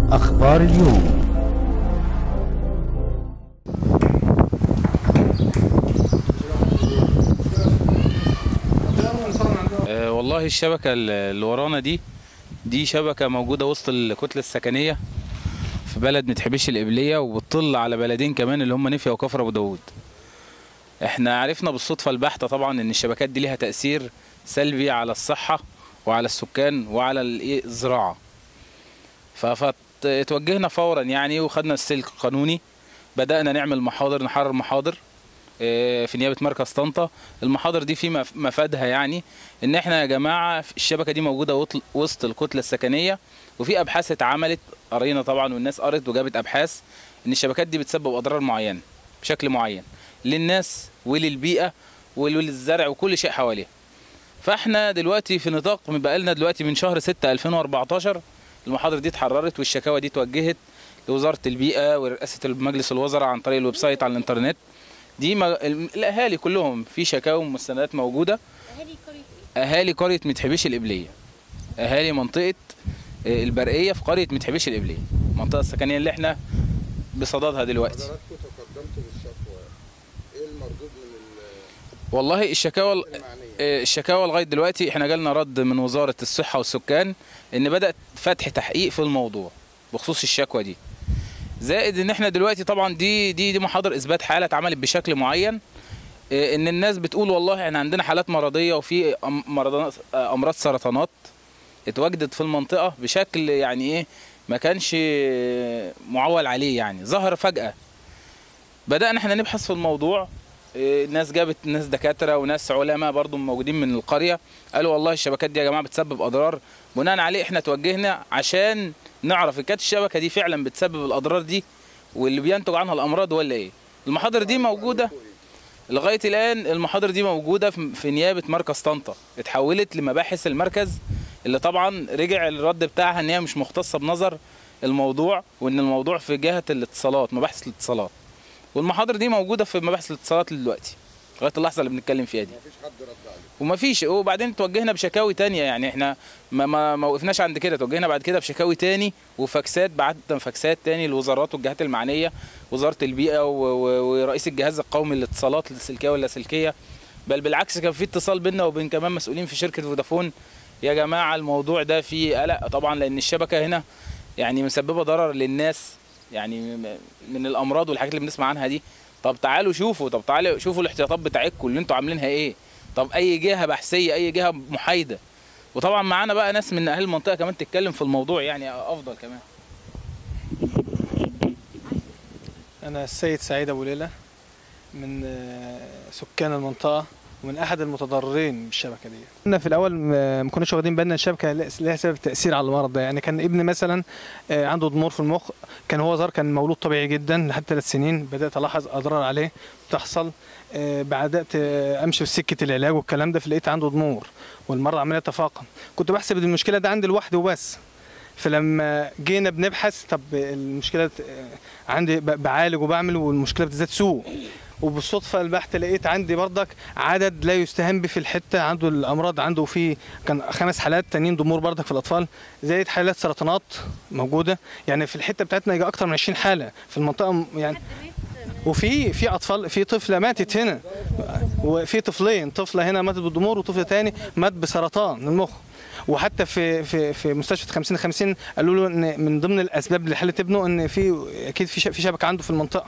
أخبار اليوم آه، والله الشبكة اللي ورانا دي دي شبكة موجودة وسط الكتلة السكنية في بلد متحبش القبلية وبتطل على بلدين كمان اللي هم نفيا وكفر أبو داود احنا عرفنا بالصدفة البحتة طبعا ان الشبكات دي ليها تأثير سلبي على الصحة وعلى السكان وعلى الإيه، الزراعة فتوجهنا فورا يعني وخدنا السلك القانوني بدأنا نعمل محاضر نحرر محاضر آه، في نيابه مركز طنطا المحاضر دي في مف- مفادها يعني ان احنا يا جماعه الشبكه دي موجوده وط- وسط الكتله السكنيه وفي ابحاث اتعملت قرينا طبعا والناس قرت وجابت ابحاث ان الشبكات دي بتسبب اضرار معينه بشكل معين للناس وللبيئه وللزرع وكل شيء حواليها فاحنا دلوقتي في نطاق بقى لنا دلوقتي من شهر 6 2014 المحاضر دي اتحررت والشكاوى دي اتوجهت لوزاره البيئه ورئاسه مجلس الوزراء عن طريق الويب سايت على الانترنت دي ما الاهالي كلهم في شكاوى ومستندات موجوده اهالي قريه ايه؟ اهالي قريه متحبيش القبليه اهالي منطقه آه، البرقيه في قريه متحبيش القبليه المنطقه السكنيه اللي احنا بصددها دلوقتي حضراتكم تقدمتوا بالشكوى ايه المردود من ال- والله الشكاوى المعنيه؟ آه، الشكاوى لغايه دلوقتي احنا جالنا رد من وزاره الصحه والسكان ان بدات فتح تحقيق في الموضوع بخصوص الشكوى دي زائد ان احنا دلوقتي طبعا دي دي دي محاضر اثبات حاله اتعملت بشكل معين آه، ان الناس بتقول والله احنا عندنا حالات مرضيه وفي أم- مرض آه، امراض سرطانات اتواجدت في المنطقه بشكل يعني ايه ما كانش آه، معول عليه يعني ظهر فجاه بدانا احنا نبحث في الموضوع إيه، ناس جابت ناس دكاتره وناس علماء برضو موجودين من القريه قالوا والله الشبكات دي يا جماعه بتسبب اضرار بناء عليه احنا توجهنا عشان نعرف ان كانت الشبكه دي فعلا بتسبب الاضرار دي واللي بينتج عنها الامراض ولا ايه المحاضر دي موجوده لغايه الان المحاضر دي موجوده في في نيابه مركز طنطا اتحولت لمباحث المركز اللي طبعا رجع الرد بتاعها ان هي مش مختصه بنظر الموضوع وان الموضوع في جهه الاتصالات مباحث الاتصالات والمحاضر دي موجوده في مباحث الاتصالات دلوقتي لغايه اللحظه اللي بنتكلم فيها دي مفيش حد رد عليه ومفيش وبعدين توجهنا بشكاوي تانية يعني احنا ما, ما, ما وقفناش عند كده توجهنا بعد كده بشكاوي تاني وفاكسات بعتنا فاكسات تاني للوزارات والجهات المعنيه وزاره البيئه و- و- ورئيس الجهاز القومي للاتصالات اللاسلكيه واللاسلكيه بل بالعكس كان في اتصال بينا وبين كمان مسؤولين في شركه فودافون يا جماعه الموضوع ده فيه قلق طبعا لان الشبكه هنا يعني مسببه ضرر للناس يعني م- من الامراض والحاجات اللي بنسمع عنها دي طب تعالوا شوفوا طب تعالوا شوفوا الاحتياطات بتاعتكم اللي انتوا عاملينها ايه طب اي جهه بحثيه اي جهه محايده وطبعا معانا بقى ناس من اهل المنطقه كمان تتكلم في الموضوع يعني افضل كمان أنا السيد سعيد أبو ليلى من آه، سكان المنطقة ومن أحد المتضررين بالشبكة دي. كنا في الأول ما ما كناش واخدين بالنا الشبكة لها سبب تأثير على المرض ده، يعني كان ابني مثلا آه، عنده ضمور في المخ، كان هو ظهر كان مولود طبيعي جدا لحد ثلاث سنين، بدأت ألاحظ أضرار عليه بتحصل آه، بدأت آه، أمشي في سكة العلاج والكلام ده فلقيت عنده ضمور والمرض عمال يتفاقم. كنت بحسب إن المشكلة ده عندي لوحدي وبس. فلما جينا بنبحث طب المشكله آه، عندي ب- بعالج وبعمل والمشكله بتزداد سوء وبالصدفه البحث لقيت عندي بردك عدد لا يستهان به في الحته عنده الامراض عنده في كان خمس حالات تانيين ضمور بردك في الاطفال زائد حالات سرطانات موجوده يعني في الحته بتاعتنا يجي اكتر من 20 حاله في المنطقه م- يعني حد مات من وفي في اطفال في طفله ماتت هنا وفي طفلين طفله هنا ماتت بالضمور وطفل تاني مات بسرطان المخ وحتى في في في مستشفى 50 50 قالوا له ان من ضمن الاسباب لحاله ابنه ان في اكيد في ش- في شبكه عنده في المنطقه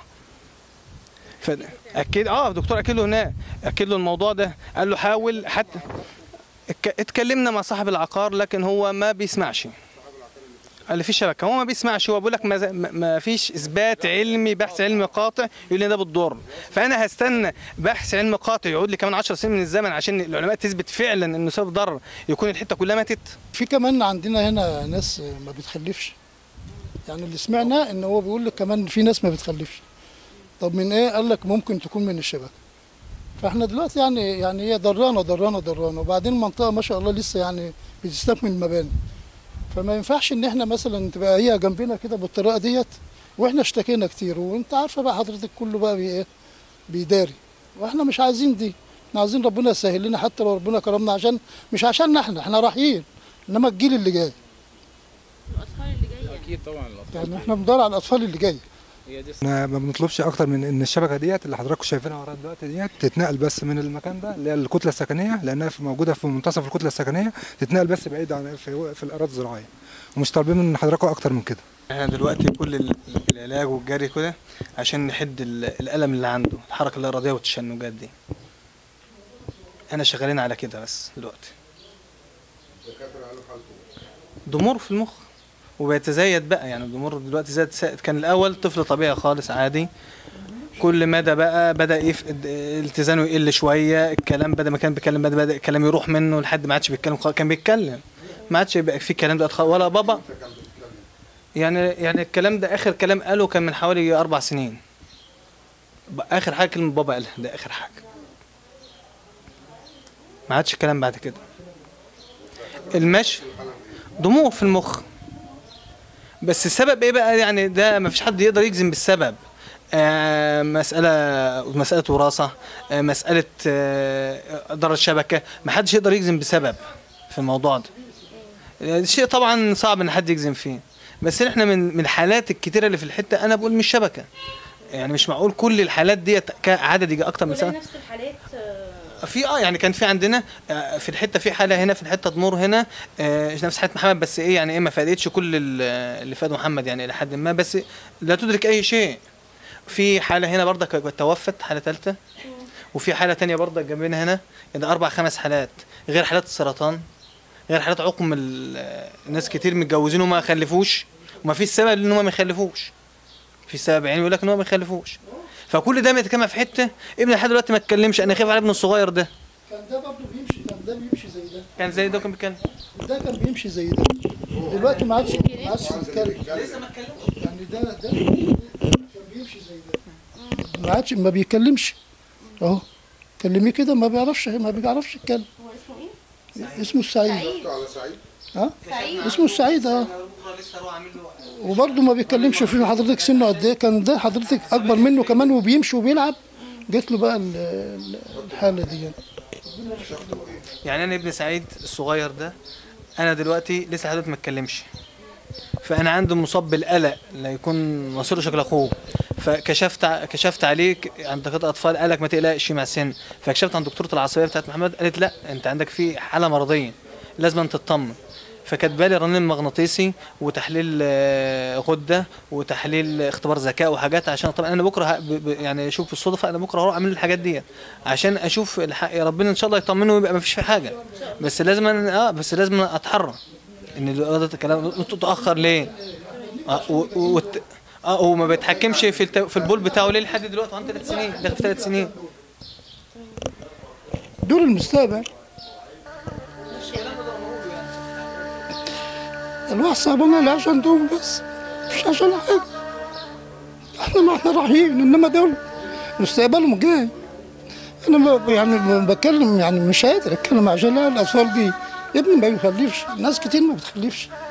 فاكيد اه الدكتور اكد له هناك اكد له الموضوع ده قال له حاول حتى اتك- اتكلمنا مع صاحب العقار لكن هو ما بيسمعش قال لي في شبكه هو ما بيسمعش هو بيقول لك ما, ما- ما فيش اثبات علمي بحث علمي قاطع يقول لي ده بتضر فانا هستنى بحث علمي قاطع يقعد لي كمان 10 سنين من الزمن عشان العلماء تثبت فعلا انه سبب ضرر يكون الحته كلها ماتت في كمان عندنا هنا ناس ما بتخلفش يعني اللي سمعنا ان هو بيقول لك كمان في ناس ما بتخلفش طب من ايه قال لك ممكن تكون من الشبكه فاحنا دلوقتي يعني يعني هي ضرانه ضرانه ضرانه وبعدين المنطقه ما شاء الله لسه يعني بتستكمل المباني فما ينفعش ان احنا مثلا تبقى هي جنبنا كده بالطريقه ديت واحنا اشتكينا كتير وانت عارفه بقى حضرتك كله بقى بي ايه بيداري واحنا مش عايزين دي احنا عايزين ربنا يسهل لنا حتى لو ربنا كرمنا عشان مش عشاننا احنا احنا رايحين انما الجيل اللي جاي الاطفال اللي جايه اكيد طبعا الاطفال يعني احنا بندور على الاطفال اللي جايه هي دي احنا ما بنطلبش اكتر من ان الشبكه ديت اللي حضراتكم شايفينها ورايا دلوقتي ديت تتنقل بس من المكان ده اللي هي الكتله السكنيه لانها في موجوده في منتصف الكتله السكنيه تتنقل بس بعيد عن في, في الاراضي الزراعيه ومش طالبين من حضراتكم اكتر من كده احنا دلوقتي كل ال- العلاج والجري كده عشان نحد ال- الالم اللي عنده الحركه اللا اراديه والتشنجات دي احنا شغالين على كده بس دلوقتي الدكاتره قالوا حالته ضمور في المخ وبيتزايد بقى يعني الضمور دلوقتي زاد سائد كان الاول طفل طبيعي خالص عادي كل مدى بقى بدا يفقد التزامه يقل شويه الكلام بدا ما كان بيتكلم بدا بدا الكلام يروح منه لحد ما عادش بيتكلم خالص كان بيتكلم ما عادش يبقى في كلام دلوقتي خالص ولا بابا يعني يعني الكلام ده اخر كلام قاله كان من حوالي اربع سنين ب- اخر حاجه كلمه بابا قالها ده اخر حاجه ما عادش كلام بعد كده المشي ضمور في المخ بس السبب ايه بقى يعني ده ما فيش حد يقدر يجزم بالسبب آه مسألة مسألة وراثة آه مسألة آه ضرر الشبكة ما حدش يقدر يجزم بسبب في الموضوع ده آه، شيء طبعا صعب ان حد يجزم فيه بس احنا من من الحالات الكتيرة اللي في الحتة انا بقول مش شبكة يعني مش معقول كل الحالات ديت كعدد يجي اكتر من كلها سنة نفس الحالات آه، في اه يعني كان في عندنا آه، في الحته في حاله هنا في الحته ضمور هنا آه، نفس حاله محمد بس ايه يعني ايه ما فادتش كل ال- اللي فاده محمد يعني الى حد ما بس لا تدرك اي شيء في حاله هنا برضه كانت توفت حاله ثالثه وفي حاله تانية برضه جنبنا هنا ده اربع خمس حالات غير حالات السرطان غير حالات عقم ال- الناس كتير متجوزين وما خلفوش وما فيش سبب ان هم ما يخلفوش في سبب يعني يقول لك ان هو ما يخلفوش فكل ده متجمع في حته ابني لحد دلوقتي ما اتكلمش انا خايف على ابنه الصغير ده كان ده برضه بيمشي كان ده بيمشي زي ده كان زي ده كان بيتكلم ده كان بيمشي زي ده دلوقتي ما عادش ما عادش بيتكلم يعني ده ده كان بيمشي زي ده ما عادش ما بيتكلمش اهو كلميه كده ما بيعرفش ما بيعرفش يتكلم هو اسمه ايه؟ اسمه السعيد سعيد على سعيد ها سعيد اسمه السعيد اه وبرضه ما بيتكلمش في حضرتك سنه قد ايه كان ده حضرتك اكبر منه كمان وبيمشي وبيلعب جات له بقى ال- ال- الحاله دي يعني. يعني انا ابن سعيد الصغير ده انا دلوقتي لسه حضرتك ما اتكلمش فانا عندي مصاب بالقلق لا يكون مصيره شكل اخوه فكشفت ع- كشفت عليه ك- عند دكتور اطفال قالك ما تقلقش مع السن فكشفت عند دكتوره العصبيه بتاعت محمد قالت لا انت عندك في حاله مرضيه لازم أن تطمن فكاتبه لي رنين مغناطيسي وتحليل آه، غده وتحليل اختبار ذكاء وحاجات عشان طبعا انا بكره ه- ب- ب- يعني اشوف الصدفه انا بكره هروح اعمل الحاجات دي عشان اشوف الح- يا ربنا ان شاء الله يطمنه ويبقى ما فيش في حاجه بس لازم أنا اه بس لازم اتحرى ان الوقت الكلام تتاخر ليه؟ اه و- و- وت- اه هو ما بيتحكمش في الت... في البول بتاعه ليه لحد دلوقتي عنده ثلاث سنين داخل في ثلاث سنين دول المستقبل الواحد صعبان لي عشان دول بس مش عشان حاجة احنا ما احنا رايحين انما دول مستقبلهم جاي انا ب- يعني ب- بتكلم يعني مش قادر اتكلم عشان لا الاطفال دي ابني ما بيخلفش ناس كتير ما بتخلفش